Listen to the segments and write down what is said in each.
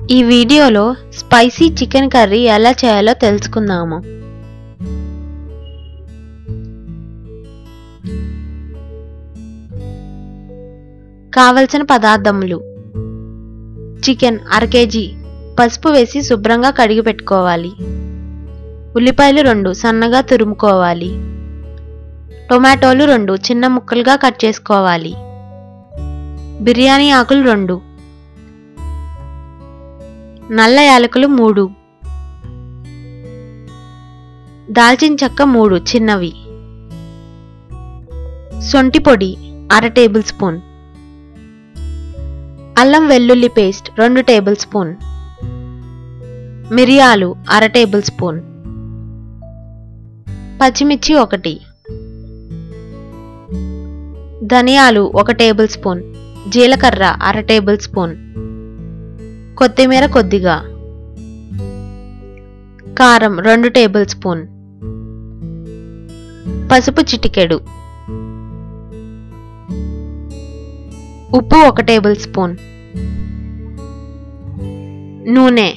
ఈ వీడియోలో spicy chicken curry ఎలా చేయాలో తెలుసుకుందాము కావలసిన పదార్థములు చికెన్ అర కేజీ పసుపు వేసి శుభ్రంగా కడిగి పెట్టుకోవాలి ఉల్లిపాయలు రెండు సన్నగా తురుముకోవాలి టొమాటోలు రెండు చిన్న ముక్కలుగా కట్ చేసుకోవాలి బిర్యానీ ఆకులు రెండు నల్ల యాలకులు మూడు దాల్చిన చెక్క మూడు చిన్నవి సొంటి పొడి అర టేబుల్ స్పూన్ అల్లం వెల్లుల్లి పేస్ట్ రెండు టేబుల్ స్పూన్ మిరియాలు అర టేబుల్ స్పూన్ పచ్చిమిర్చి ఒకటి ధనియాలు ఒక టేబుల్ స్పూన్ జీలకర్ర అర టేబుల్ స్పూన్ కొత్తిమీర కొద్దిగా కారం రెండు టేబుల్ స్పూన్ పసుపు చిటికెడు ఉప్పు ఒక టేబుల్ స్పూన్ నూనె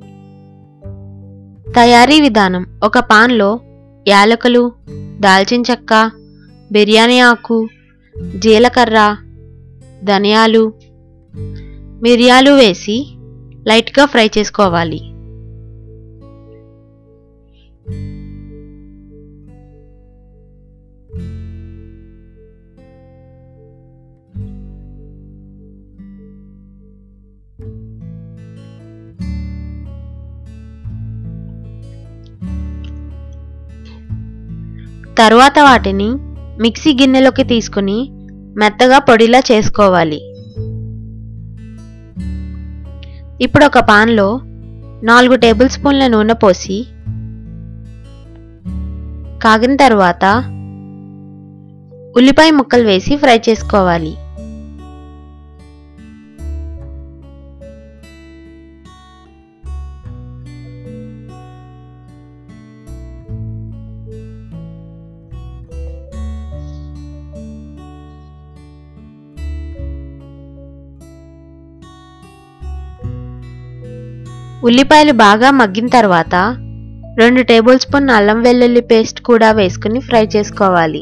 తయారీ విధానం ఒక పాన్లో యాలకులు దాల్చిన చెక్క బిర్యానీ ఆకు జీలకర్ర ధనియాలు మిరియాలు వేసి లైట్గా ఫ్రై చేసుకోవాలి తరువాత వాటిని మిక్సీ గిన్నెలోకి తీసుకుని మెత్తగా పొడిలా చేసుకోవాలి ఇప్పుడు ఒక పాన్లో నాలుగు టేబుల్ స్పూన్ల నూనె పోసి కాగిన తర్వాత ఉల్లిపాయ ముక్కలు వేసి ఫ్రై చేసుకోవాలి ఉల్లిపాయలు బాగా మగ్గిన తర్వాత రెండు టేబుల్ స్పూన్ అల్లం వెల్లుల్లి పేస్ట్ కూడా వేసుకుని ఫ్రై చేసుకోవాలి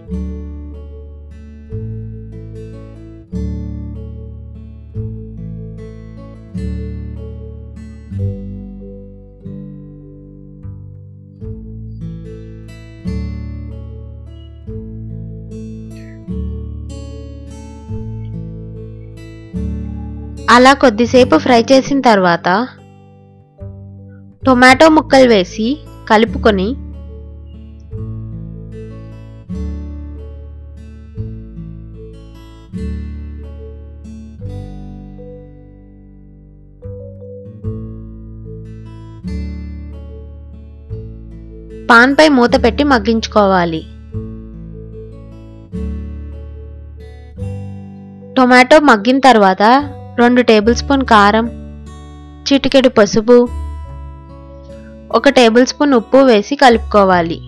అలా కొద్దిసేపు ఫ్రై చేసిన తర్వాత టొమాటో ముక్కలు వేసి కలుపుకొని పాన్ పై మూత పెట్టి మగ్గించుకోవాలి టొమాటో మగ్గిన తర్వాత రెండు టేబుల్ స్పూన్ కారం చిటికెడు పసుపు ఒక టేబుల్ స్పూన్ ఉప్పు వేసి కలుపుకోవాలి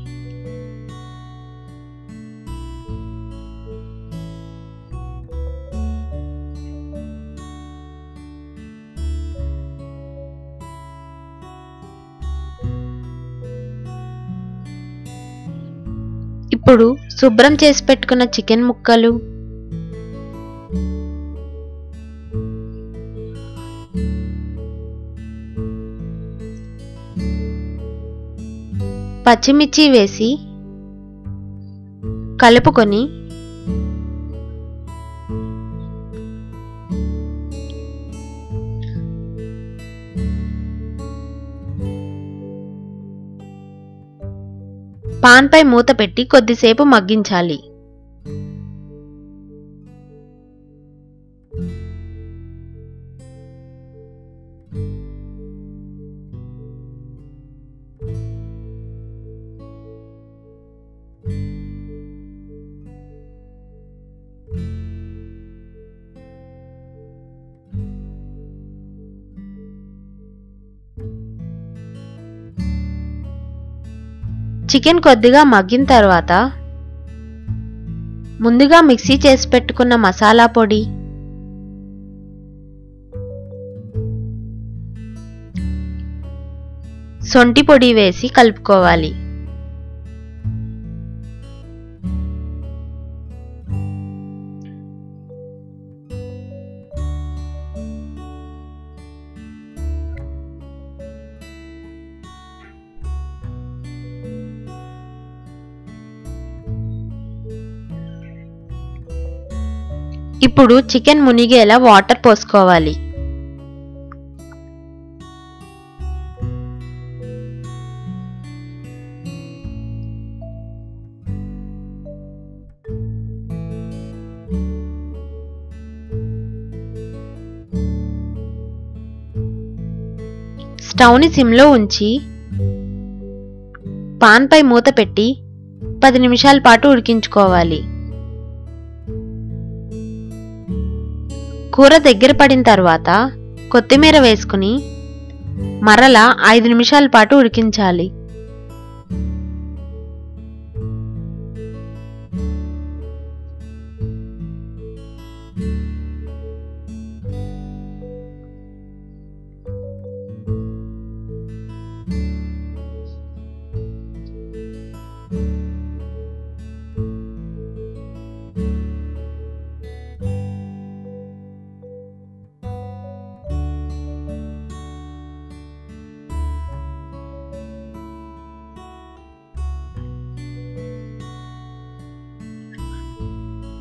ఇప్పుడు శుభ్రం చేసి పెట్టుకున్న చికెన్ ముక్కలు పచ్చిమిర్చి వేసి కలుపుకొని పాన్ పై మూత పెట్టి కొద్దిసేపు మగ్గించాలి చికెన్ కొద్దిగా మగ్గిన తర్వాత ముందుగా మిక్సీ చేసి పెట్టుకున్న మసాలా పొడి సొంటి పొడి వేసి కలుపుకోవాలి ఇప్పుడు చికెన్ మునిగేలా వాటర్ పోసుకోవాలి స్టవ్ని సిమ్లో ఉంచి పాన్పై మూత పెట్టి పది నిమిషాల పాటు ఉడికించుకోవాలి కూర దగ్గర పడిన తర్వాత కొత్తిమీర వేసుకుని మరలా ఐదు నిమిషాల పాటు ఉడికించాలి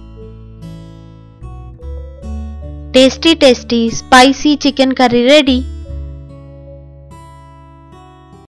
tasty tasty spicy chicken curry ready